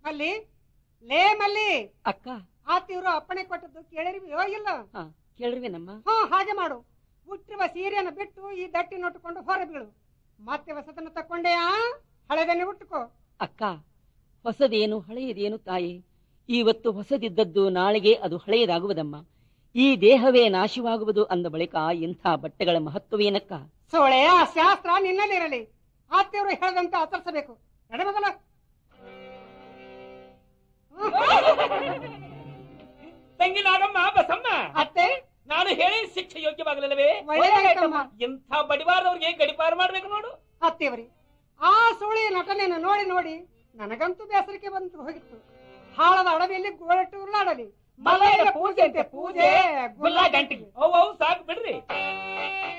ಮಲ್ಲಿ ಲೇ ಮಲ್ಲಿ ಅಕ್ಕ ಆ ತೀವ್ರ ಅಪ್ಪಣೆ ಕೊಟ್ಟದ್ದು ಕೇಳಿರ್ವಿಯೋ ಇಲ್ಲ ಹಾ ಕೇಳ್ರಿವೇನಮ್ಮ ಹಾ ಹಾಗೆ ಮಾಡು ಹುಟ್ಟಿರುವ ಸೀರೆಯನ್ನು ಬಿಟ್ಟು ಈ ದಟ್ಟಿ ನೋಟಿಕೊಂಡು ಹೊರ ಬೀಳು ಮತ್ತೆ ಹೊಸತನ್ನು ತಕೊಂಡೆಯಾ ಹಳೆದನ್ನೇ ಉಟ್ಟುಕೋ ಅಕ್ಕ ಹೊಸದೇನು ಹಳೆಯದೇನು ತಾಯಿ ಇವತ್ತು ಹೊಸದಿದ್ದದ್ದು ನಾಳೆಗೆ ಅದು ಹಳೆಯದಾಗುವುದಮ್ಮ ಈ ದೇಹವೇ ನಾಶವಾಗುವುದು ಅಂದ ಬಳಿಕ ಇಂಥ ಬಟ್ಟೆಗಳ ಮಹತ್ವವೇನಕ್ಕ ಸೋಳೆ ಆ ಶಾಸ್ತ್ರ ನಿನ್ನಲ್ಲಿರಲಿ ಆ ತೀವ್ರ ಹೇಳದಂತೆ ಆಚರಿಸಬೇಕು ನಡೆ ತಂಗಿ ನಾಗಮ್ಮ ಬಸಮ್ಮ ಅತ್ತೆ ನಾನು ಹೇಳಿ ಶಿಕ್ಷೆ ಯೋಗ್ಯವಾಗಲಿಲ್ಲವೇ ಒಳ್ಳೆದಾಯ್ತಮ್ಮ ಇಂಥ ಬಡಿಬಾರದವ್ರಿಗೆ ಗಡಿಪಾರು ಮಾಡ್ಬೇಕು ನೋಡು ಅತ್ತೇವ್ರಿ ಆ ಸೋಳಿ ನಟನೆಯನ್ನು ನೋಡಿ ನೋಡಿ ನನಗಂತೂ ಬೇಸರಿಕೆ ಬಂತು ಹೋಗಿತ್ತು ಹಾಳದ ಅಡವಿಯಲ್ಲಿ ಗೋಳಟ್ಟು ಉರುಳಾಡಲಿ ಮಲೈದ ಪೂಜೆ ಅಂತೆ ಪೂಜೆ ಗುಲ್ಲ ಗಂಟಿಗೆ ಅವು ಅವು ಸಾಕು ಬಿಡ್ರಿ